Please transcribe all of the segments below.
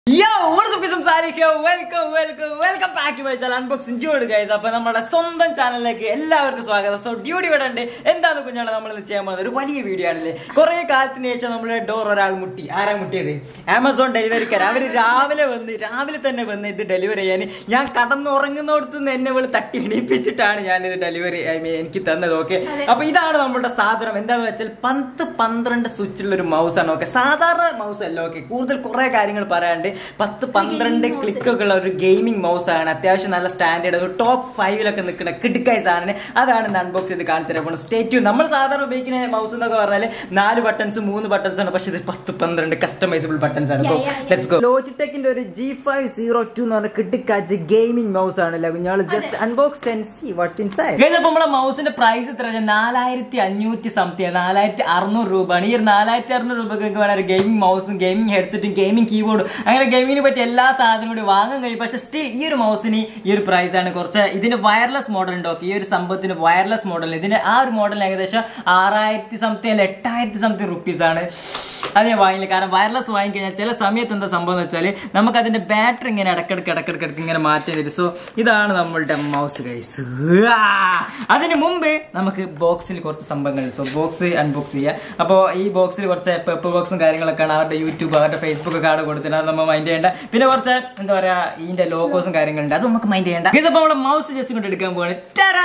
Yo, what is up guys? I'm Salih here. Welcome, welcome, welcome back to my channel Unboxing Dude guys. അപ്പൊ നമ്മുടെ സ്വന്തം ചാനലിലേക്ക് എല്ലാവർക്കും സ്വാഗതം സോ ഡ്യൂട്ടി ഇവിടെ ഉണ്ട് എന്താണ് കുഞ്ഞാണ് നമ്മൾ ഇന്ന് ചെയ്യാൻ പോകുന്നത് ഒരു വലിയ വീഡിയോ ആണല്ലേ കുറെ കാലത്തിന് ശേഷം നമ്മുടെ ഡോർ ഒരാൾ മുട്ടി ആരാ മുട്ടിയത് ആമസോൺ ഡെലിവറിക്കാർ അവര് രാവിലെ വന്ന് രാവിലെ തന്നെ വന്ന് ഇത് ഡെലിവറി ചെയ്യാൻ ഞാൻ കടന്നുറങ്ങുന്നിടത്ത് നിന്ന് എന്നെ വിളി തട്ടി എണീപ്പിച്ചിട്ടാണ് ഞാൻ ഇത് ഡെലിവറി ഐ മീൻ എനിക്ക് തന്നത് ഓക്കെ അപ്പൊ ഇതാണ് നമ്മുടെ സാധനം എന്താന്ന് വെച്ചാൽ പത്ത് പന്ത്രണ്ട് സ്വിച്ചുള്ള ഒരു മൗസ് ആണ് ഓക്കെ സാധാരണ മൗസ് അല്ല ഓക്കെ കൂടുതൽ കുറെ കാര്യങ്ങൾ പറയാണ്ട് പത്ത് പന്ത്രണ്ട് ക്ലിക്കൊക്കെ ഉള്ള ഒരു ഗെയിമിംഗ് മൗസ് ആണ് അത്യാവശ്യം നല്ല സ്റ്റാൻഡേർഡ് ഒരു ടോപ്പ് ഫൈവിലൊക്കെ നിൽക്കുന്ന കിടുക്കായ സാധനം അതാണ് ഇന്ന് അൺബോക്സ് ചെയ്ത് കാണിച്ചു തരാൻ സ്റ്റേറ്റ് നമ്മൾ സാധാരണ ഉപയോഗിക്കുന്ന മൗസ് എന്നൊക്കെ പറഞ്ഞാൽ നാല് ബട്ടൺസ് മൂന്ന് ബട്ടൺസ് ആണ് പക്ഷെ ഇത് പത്ത് പന്ത്രണ്ട് കസ്റ്റമൈസബിൾ ബട്ടൺസ് ആണ് Yeah, yeah, yeah. Let's go ലോജിടെക്കിന്റെ ഒരു ജി ഫൈവ് സീറോ ടു എന്ന് പറഞ്ഞ കിട്ടിക്കാച്ച് ഗെയിമിംഗ് മൗസ് ആണല്ലോ കുഞ്ഞാൾ just unbox and see what's inside അപ്പൊ നമ്മളെ മൗസിന്റെ പ്രൈസ് എത്ര നാലായിരത്തി അഞ്ഞൂറ്റി സംതിങ് നാലായിരത്തി അറുന്നൂറ് രൂപയാണ് ഈ ഒരു നാലായിരത്തി അറുന്നൂറ് രൂപയ്ക്ക് നിങ്ങൾക്ക് വേണം ഒരു ഗെയിമിംഗ് മൗസും ഗെയിമിംഗ് ഹെഡ്സെറ്റും ഗെയിമിംഗ് കീബോർഡും അങ്ങനെ ഗെയിമിങ്ങിന് പറ്റിയ എല്ലാ സാധനവും കൂടി വാങ്ങാൻ കഴിയും പക്ഷെ സ്റ്റിൽ ഈ ഒരു മൗസിന് ഈ ഒരു പ്രൈസ് ആണ് കുറച്ച് ഇതിന് വയർലെസ് മോഡൽ ഉണ്ട് ഓക്കെ ഈ ഒരു സംഭവത്തിന് വയർലെസ് മോഡൽ ഇതിന് ആ ഒരു മോഡൽ ഏകദേശം ആറായിരത്തി സംതിങ് അല്ല എട്ടായിരത്തി സംതിങ് റുപ്പീസ് ആണ് അത് ഞാൻ വാങ്ങില്ല കാരണം വയർലെസ് വാങ്ങിക്കഴിഞ്ഞാൽ ചില സമയത്ത് എന്താ സംഭവം എന്ന് വെച്ചാൽ നമുക്ക് അതിന്റെ ബാറ്ററി ഇങ്ങനെ ഇടക്കിടക്ക് ഇടക്കിടക്ക് ഇടയ്ക്ക് ഇങ്ങനെ മാറ്റി വരും സോ ഇതാണ് നമ്മളുടെ മൗസ് കൈസ് അതിന് മുമ്പ് നമുക്ക് ബോക്സിൽ കുറച്ച് സംഭവങ്ങൾ സോ ബോക്സ് അൺബോക്സ് ചെയ്യാം അപ്പോൾ ഈ ബോക്സിൽ കുറച്ച് പെപ്പ് ബോക്സും കാര്യങ്ങളൊക്കെയാണ് അവരുടെ യൂട്യൂബ് അവരുടെ ഫേസ്ബുക്ക് ഒക്കെ അവിടെ കൊടുത്തിട്ട് അത് നമ്മൾ മൈൻഡ് ചെയ്യേണ്ട പിന്നെ കുറച്ച് എന്താ പറയാ ഇതിന്റെ ലോഗോസും കാര്യങ്ങളുണ്ട് അത് നമുക്ക് മൈൻഡ് ചെയ്യേണ്ട ഇത് അപ്പോൾ നമ്മളെ മൗസ് ജസ്റ്റ് കൊണ്ട് എടുക്കാൻ പോവാണ് ടാരാ!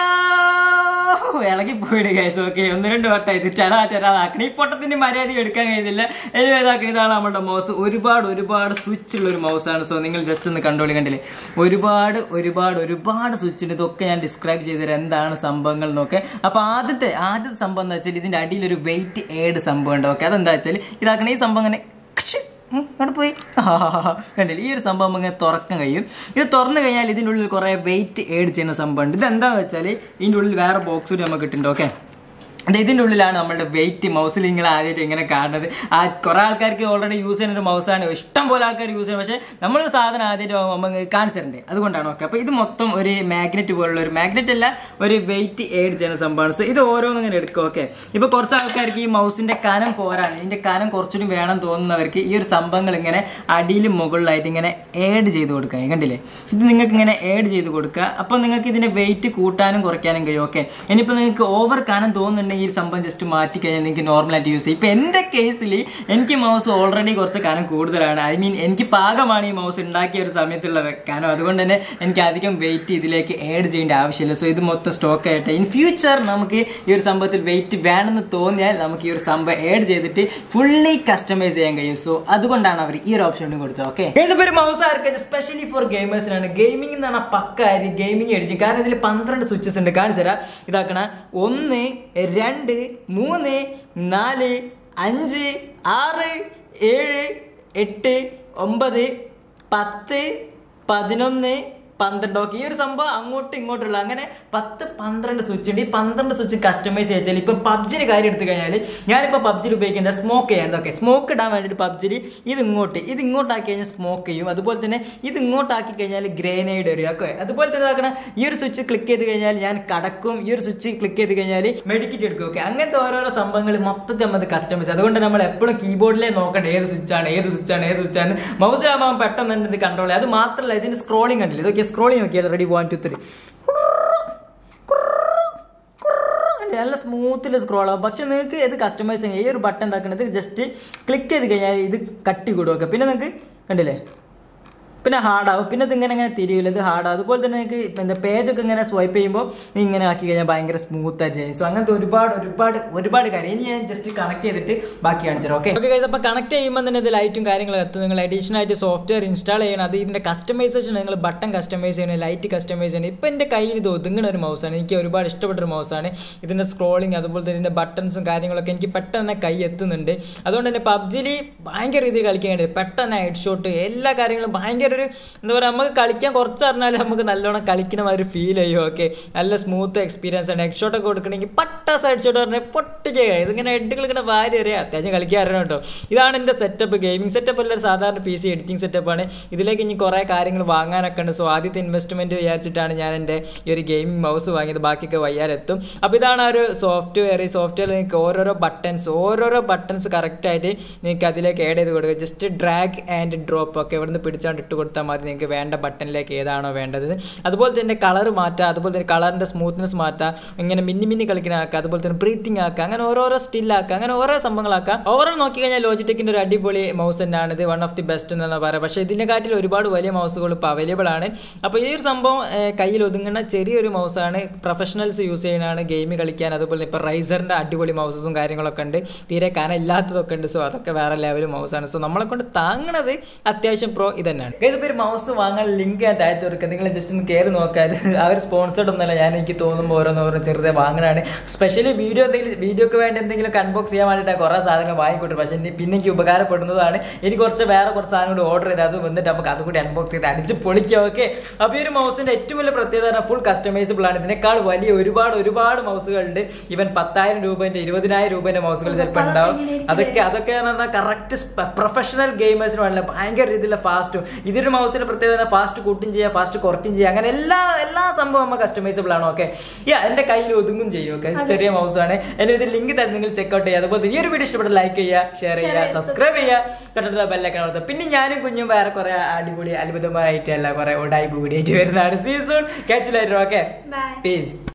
ഇളകി പോയിട്ട് ഗൈസ് ഓക്കെ ഒന്ന് രണ്ട് വട്ടം ഇത് ചരാ ചരാ ആക്കണി ഈ പൊട്ടത്തിന്റെ മര്യാദ എടുക്കാൻ കഴിയുന്നില്ല എനിവേ ഇതാക്കണി ഇതാണ് നമ്മുടെ മൗസ് ഒരുപാട് ഒരുപാട് സ്വിച്ച് ഉള്ള ഒരു മൗസാണ് സോ നിങ്ങൾ ജസ്റ്റ് ഒന്ന് കണ്ടോളി കണ്ടില്ലേ ഒരുപാട് ഒരുപാട് ഒരുപാട് സ്വിച്ച് ഉണ്ട് ഇതൊക്കെ ഞാൻ ഡിസ്ക്രൈബ് ചെയ്ത് തരാം എന്താണ് സംഭവങ്ങൾ എന്നൊക്കെ അപ്പൊ ആദ്യത്തെ ആദ്യത്തെ സംഭവം എന്താ വെച്ചാൽ ഇതിന്റെ അടിയിൽ ഒരു വെയിറ്റ് ഏഡ് സംഭവം ഉണ്ട് ഓക്കെ അതെന്താ വെച്ചാൽ ഇതാക്കണ ഈ സംഭവം ഇങ്ങനെ ക്ഷ്, ഉം, അവിടെ പോയി കണ്ടില്ല ഈ ഒരു സംഭവം ഇങ്ങനെ തുറക്കാൻ കഴിയും ഇത് തുറന്നു കഴിഞ്ഞാൽ ഇതിൻ്റെ ഉള്ളിൽ കുറേ വെയിറ്റ് ഏഡ് ചെയ്യുന്ന സംഭവമുണ്ട് ഇത് എന്താണെന്ന് വെച്ചാൽ ഇതിൻ്റെ ഉള്ളിൽ വേറെ ബോക്സ് കൂടി നമുക്ക് കിട്ടുന്നുണ്ട് ഓക്കെ അത് ഇതിൻ്റെ ഉള്ളിലാണ് നമ്മുടെ വെയിറ്റ് മൗസിൽ നിങ്ങൾ ആദ്യമായിട്ട് ഇങ്ങനെ കാണുന്നത് ആ കുറേ ആൾക്കാർക്ക് ഓൾറെഡി യൂസ് ചെയ്യുന്ന ഒരു മൗസാണ് ഇഷ്ടം പോലെ ആൾക്കാർ യൂസ് ചെയ്യുന്നത് പക്ഷേ നമ്മൾ സാധനം ആദ്യമായിട്ട് നമുക്ക് കാണിച്ചിട്ടുണ്ട് അതുകൊണ്ടാണ് ഓക്കെ അപ്പോൾ ഇത് മൊത്തം ഒരു മാഗ്നറ്റ് പോലുള്ള ഒരു മാഗ്നറ്റ് അല്ല ഒരു വെയിറ്റ് ഏഡ് ചെയ്യുന്ന സംഭവമാണ് സോ ഇത് ഓരോന്നും ഇങ്ങനെ എടുക്കും ഓക്കെ ഇപ്പോൾ കുറച്ച് ആൾക്കാർക്ക് ഈ മൗസിന്റെ കനം പോരാൻ ഇതിന്റെ കനം കുറച്ചുകൂടി വേണം തോന്നുന്നവർക്ക് ഈ ഒരു സംഭവങ്ങൾ ഇങ്ങനെ അടിയിലും മുകളിലായിട്ട് ഇങ്ങനെ ഏഡ് ചെയ്ത് കൊടുക്കുക കണ്ടില്ലേ ഇത് നിങ്ങൾക്ക് ഇങ്ങനെ ഏഡ് ചെയ്ത് കൊടുക്കുക അപ്പോൾ നിങ്ങൾക്ക് ഇതിന്റെ വെയിറ്റ് കൂട്ടാനും കുറയ്ക്കാനും കഴിയും ഓക്കെ ഇനിയിപ്പോൾ നിങ്ങൾക്ക് ഓവർ കനം തോന്നുന്നുണ്ടെങ്കിൽ ഈ ഒരു സംഭവം ജസ്റ്റ് മാറ്റി കഴിഞ്ഞാൽ നിങ്ങൾക്ക് നോർമലായിട്ട് യൂസ് ചെയ്യും ഇപ്പം എൻ്റെ കേസിൽ എനിക്ക് മൗസ് ഓൾറെഡി കുറച്ച് കനം കൂടുതലാണ് ഐ മീൻ എനിക്ക് പാകമാണ് ഈ മൗസ് ഉണ്ടാക്കിയ ഒരു സമയത്തുള്ള കനം അതുകൊണ്ട് തന്നെ എനിക്ക് അധികം വെയിറ്റ് ഇതിലേക്ക് ആഡ് ചെയ്യേണ്ട ആവശ്യമില്ല സോ ഇത് മൊത്തം സ്റ്റോക്ക് ആയിട്ട് ഇൻ ഫ്യൂച്ചർ നമുക്ക് ഈ ഒരു സംഭവത്തിൽ വെയിറ്റ് വേണമെന്ന് തോന്നിയാൽ നമുക്ക് ഈ ഒരു സംഭവം ആഡ് ചെയ്തിട്ട് ഫുള്ളി കസ്റ്റമൈസ് ചെയ്യാൻ കഴിയും സോ അതുകൊണ്ടാണ് അവർ ഈ ഒരു ഓപ്ഷൻ കൊടുത്തത് ഓക്കെ ഒരു മൗസ് ആർക്ക് സ്പെഷ്യലി ഫോർ ഗെയിമേഴ്സിനാണ് ഗെയിമിംഗ് എന്ന് പറഞ്ഞാൽ പക്കാരി ഗെയിമിംഗ് അടിക്കും കാരണം ഇതിൽ പന്ത്രണ്ട് സ്വിച്ചസ് ഉണ്ട് കാണിച്ചുതരാം ഇതാക്കണ ഒന്ന് രണ്ട് മൂന്ന് നാല് അഞ്ച് ആറ് ഏഴ് എട്ട് ഒമ്പത് പത്ത് പതിനൊന്ന് പന്ത്രണ്ട് ഓക്കെ ഈ ഒരു സംഭവം അങ്ങോട്ടും ഇങ്ങോട്ടുള്ള അങ്ങനെ പത്ത് പന്ത്രണ്ട് സ്വിച്ച് ഉണ്ട് ഈ പന്ത്രണ്ട് സ്വിച്ച് കസ്റ്റമൈസ് ചെയ്താൽ ഇപ്പൊ പബ്ജിന് കാര്യം എടുത്തു കഴിഞ്ഞാൽ ഞാനിപ്പോൾ പബ്ജിയിൽ ഉപയോഗിക്കേണ്ട സ്മോക്ക് ചെയ്യാൻ ഓക്കെ സ്മോക്ക് ഇടാൻ വേണ്ടിയിട്ട് പബ്ജിയിൽ ഇത് ഇങ്ങോട്ട് ഇത് ഇങ്ങോട്ടാക്കി കഴിഞ്ഞാൽ സ്മോക്ക് ചെയ്യും അതുപോലെ തന്നെ ഇത് ഇങ്ങോട്ടാക്കി കഴിഞ്ഞാൽ ഗ്രേനൈഡ് വരും ഓക്കെ അതുപോലെ തന്നെ ഇതാക്കണം ഈ ഒരു സ്വിച്ച് ക്ലിക്ക് ചെയ്ത് കഴിഞ്ഞാൽ ഞാൻ കടക്കും ഈ ഒരു സ്വിച്ച് ക്ലിക്ക് ചെയ്ത് കഴിഞ്ഞാൽ മെഡിക്കറ്റ് എടുക്കും ഓക്കെ അങ്ങനത്തെ ഓരോരോ സംഭവങ്ങൾ മൊത്തത്തിൽ നമ്മൾ കസ്റ്റമൈസ് അതുകൊണ്ട് നമ്മൾ എപ്പോഴും കീബോർഡിലേ നോക്കണ്ട ഏത് സ്വിച്ചാണ് ഏത് സ്വിച്ചാണ് ഏത് സ്വിച്ചാണ് മൗസിലാകുമ്പോൾ പെട്ടെന്ന് തന്നെ ഇത് കൺട്രോൾ അത് മാത്രമല്ല ഇതിന്റെ സ്ക്രോളിംഗ് കണ്ടില്ല ഇതൊക്കെ സ്ക്രോളിംഗ് നോക്കിയാൽ റെഡി വൺ ടു ത്രീ നല്ല സ്മൂത്തിൽ സ്ക്രോൾ ആവും പക്ഷെ നിങ്ങൾക്ക് ഇത് കസ്റ്റമൈസ് ചെയ്യാം ഈ ഒരു ബട്ടൺ എന്താക്കുന്നത് ജസ്റ്റ് ക്ലിക്ക് ചെയ്ത് കഴിഞ്ഞാൽ ഇത് കട്ടി കൊടുക്കുക പിന്നെ നിങ്ങൾക്ക് കണ്ടില്ലേ പിന്നെ ഹാർഡാവും പിന്നെ ഇത് ഇങ്ങനെ ഇങ്ങനെ തിരിയില്ല ഇത് ഹാർഡാവും അതുപോലെ തന്നെ നിങ്ങൾക്ക് എന്താ പേജൊക്കെ ഇങ്ങനെ സ്വൈപ്പ് ചെയ്യുമ്പോൾ ഇങ്ങനെ ആക്കി കഴിഞ്ഞാൽ ഭയങ്കര സ്മൂത്ത് ആയിട്ട് ചെയ്യും സോ അങ്ങനത്തെ ഒരുപാട് ഒരുപാട് ഒരുപാട് കാര്യം ഇനി ഞാൻ ജസ്റ്റ് കണക്ട് ചെയ്തിട്ട് ബാക്കി കാണിച്ചു ഓക്കെ ഓക്കെ ഗൈസ് അപ്പോൾ കണക്ട് ചെയ്യുമ്പോൾ തന്നെ ഇത് ലൈറ്റും കാര്യങ്ങളും എത്തും നിങ്ങൾ അഡീഷണൽ ആയിട്ട് സോഫ്റ്റ്വെയർ ഇൻസ്റ്റാൾ ചെയ്യണം അത് ഇതിന്റെ കസ്റ്റമൈസേഷൻ നിങ്ങൾ ബട്ടൺ കസ്റ്റമൈസ് ചെയ്യണം ലൈറ്റ് കസ്റ്റമൈസ് ചെയ്യണം ഇപ്പം എൻ്റെ കയ്യിൽ ഇത് ഒതുങ്ങുന്ന ഒരു മൗസാണ് എനിക്ക് ഒരുപാട് ഇഷ്ടപ്പെട്ട ഒരു മൗസാണ് ഇതിന്റെ സ്ക്രോളിങ് അതുപോലെ തന്നെ ഇതിന്റെ ബട്ടൺസും കാര്യങ്ങളൊക്കെ എനിക്ക് പെട്ടെന്ന് തന്നെ കൈ എത്തുന്നുണ്ട് അതുകൊണ്ട് തന്നെ പബ്ജിയിൽ ഭയങ്കര രീതിയിൽ കളിക്കാൻ പെട്ടെന്ന് ഹെഡ് ഷോട്ട് എല്ലാ കാര്യങ്ങളും ഭയങ്കര ഒരു എന്താ പറയുക നമുക്ക് കളിക്കാൻ കുറച്ച് അറിഞ്ഞാലും നമുക്ക് നല്ലോണം കളിക്കണ മാതിരി ഫീൽ ചെയ്യും ഓക്കെ നല്ല സ്മൂത്ത് എക്സ്പീരിയൻസ് ആണ് ഹെഡ് ഷോട്ടൊക്കെ കൊടുക്കണമെങ്കിൽ പട്ടാ സൈഡ് ഷോട്ട് പറഞ്ഞാൽ പൊട്ടിക്കുക ഇതിങ്ങനെ ഹെഡുകൾ ഇങ്ങനെ വാരി അറിയാം അത്യാവശ്യം കളിക്കാൻ അറിയണം കേട്ടോ ഇതാണ് എൻ്റെ സെറ്റപ്പ് ഗെയിമിംഗ് സെറ്റപ്പ് അല്ല ഒരു സാധാരണ പി സി എഡിറ്റിംഗ് സെറ്റപ്പാണ് ഇതിലേക്ക് ഇനി കുറേ കാര്യങ്ങൾ വാങ്ങാനൊക്കെ ഉണ്ട് സോ ആദ്യത്തെ ഇൻവെസ്റ്റ്മെൻറ്റ് വിചാരിച്ചിട്ടാണ് ഞാൻ എൻ്റെ ഈ ഒരു ഗെയിമിംഗ് മൗസ് വാങ്ങിയത് ബാക്കിയൊക്കെ വയ്യാലെത്തും അപ്പോൾ ഇതാണ് ആ ഒരു സോഫ്റ്റ്വെയർ ഈ സോഫ്റ്റ്വെയർ നിങ്ങൾക്ക് ഓരോരോ ബട്ടൺസ് ഓരോരോ ബട്ടൺസ് കറക്റ്റായിട്ട് നിങ്ങൾക്ക് അതിലേക്ക് ആഡ് ചെയ്ത് കൊടുക്കുക ജസ്റ്റ് ഡ്രാഗ് ആൻഡ് ഡ്രോപ്പ് ഒക്കെ ഇവിടുന്ന് പിടിച്ചാണ്ട് ഇട്ട് കൊടുത്താൽ മതി നിങ്ങൾക്ക് വേണ്ട ബട്ടണിലേക്ക് ഏതാണോ വേണ്ടത് അതുപോലെ തന്നെ കളർ മാറ്റുക അതുപോലെ തന്നെ കളറിൻ്റെ സ്മൂത്ത്നെസ് മാറ്റുക ഇങ്ങനെ മിന്നി മിന്നി കളിക്കുന്ന ആക്കുക അതുപോലെ തന്നെ ബ്രീത്തിങ് ആക്കുക അങ്ങനെ ഓരോരോ സ്റ്റില്ലാക്കുക അങ്ങനെ ഓരോ സംഭവങ്ങളാക്കുക ഓവറോൾ നോക്കി കഴിഞ്ഞാൽ ലോജിടെക്കിൻ്റെ ഒരു അടിപൊളി മൗസ് തന്നെയാണ് ഇത് വൺ ഓഫ് ദി ബെസ്റ്റ് എന്നാണ് പറയുക പക്ഷേ ഇതിനെക്കാട്ടിൽ ഒരുപാട് വലിയ മൗസുകൾ ഇപ്പോൾ അവൈലബിൾ ആണ് അപ്പോൾ ഈ ഒരു സംഭവം ഏഹ്, കയ്യിൽ ഒതുങ്ങുന്ന ചെറിയൊരു മൗസാണ് പ്രൊഫഷണൽസ് യൂസ് ചെയ്യുന്നതാണ് ഗെയിം കളിക്കാൻ അതുപോലെ ഇപ്പോൾ റൈസറിൻ്റെ അടിപൊളി മൗസസും കാര്യങ്ങളൊക്കെ ഉണ്ട് തീരെ കനം ഇല്ലാത്തതൊക്കെ ഉണ്ട് സോ അതൊക്കെ വേറെ ലെവൽ മൗസാണ് സോ നമ്മളെ കൊണ്ട് താങ്ങണത് അത്യാവശ്യം പ്രോ ഇത് തന്നെയാണ് ഇതിപ്പോൾ ഒരു മൗസ് വാങ്ങാൻ ലിങ്ക് ഞാൻ താഴത്ത് കൊടുക്കുക നിങ്ങൾ ജസ്റ്റ് ഒന്ന് കയറി നോക്കാൻ അവർ സ്പോൺസർഡ് ഒന്നല്ല ഞാൻ എനിക്ക് തോന്നുമ്പോൾ ഓരോന്ന് ഓരോ ചെറുതെ വാങ്ങണതാണ് സ്പെഷ്യലി വീഡിയോ എന്തെങ്കിലും വീഡിയോക്ക് വേണ്ടി എന്തെങ്കിലും അൺബോക്സ് ചെയ്യാൻ വേണ്ടിയിട്ട് കുറേ സാധനങ്ങൾ വാങ്ങിക്കൊണ്ടു പക്ഷേ ഇനി പിന്നെ എനിക്ക് ഉപകാരപ്പെടുന്നതാണ് ഇനി കുറച്ച് വേറെ കുറച്ച് സാധനം കൂടി ഓർഡർ ചെയ്ത് അത് വന്നിട്ട് നമുക്ക് അത് കൂടി അൺബോക്സ് ചെയ്ത് അടിച്ച് പൊളിക്കാം ഓക്കെ അപ്പോൾ ഈ ഒരു മൗസിന്റെ ഏറ്റവും വലിയ പ്രത്യേകത ഫുൾ കസ്റ്റമൈസബിൾ ആണ് ഇതിനേക്കാൾ വലിയ ഒരുപാട് ഒരുപാട് മൗസുകളുണ്ട് ഇവൻ പത്തായിരം രൂപന്റെ ഇരുപതിനായിരം രൂപന്റെ മൗസുകൾ ചിലപ്പോൾ ഉണ്ടാവും അതൊക്കെ അതൊക്കെ എന്ന് പറഞ്ഞാൽ കറക്റ്റ് പ്രൊഫഷണൽ ഗെയിമേഴ്സിന് വേണ്ട ഭയങ്കര രീതിയിലുള്ള ഫാസ്റ്റും ഇതൊരു മൗസിന്റെ പ്രത്യേകത ഫാസ്റ്റ് കൂട്ടും ചെയ്യാം ഫാസ്റ്റ് കുറയ്ക്കും ചെയ്യാം അങ്ങനെ എല്ലാ എല്ലാ സംഭവം നമ്മൾ കസ്റ്റമൈസബിൾ ആണ് ഓക്കെ യാ എന്റെ കയ്യിൽ ഒതുങ്ങും ചെയ്യും ഓക്കെ ചെറിയ മൗസ് ആണ് എന്നെ ഇത് ലിങ്ക് തരും നിങ്ങൾ ചെക്ക്ഔട്ട് ചെയ്യുക അതുപോലെ ഈ ഒരു വീഡിയോ ഇഷ്ടപ്പെട്ട ലൈക്ക് ചെയ്യുക ഷെയർ ചെയ്യുക സബ്സ്ക്രൈബ് ചെയ്യുക തൊട്ടടുത്ത ബെല്ലൊക്കെ നടത്തുക പിന്നെ ഞാനും കുഞ്ഞും വേറെ കുറെ അടിപൊളി അത്ഭുതമായിട്ടല്ല കുറെ ഉടായ്പ കൂടിയായിട്ട് വരുന്നതാണ് season catch lighter okay Bye. Piece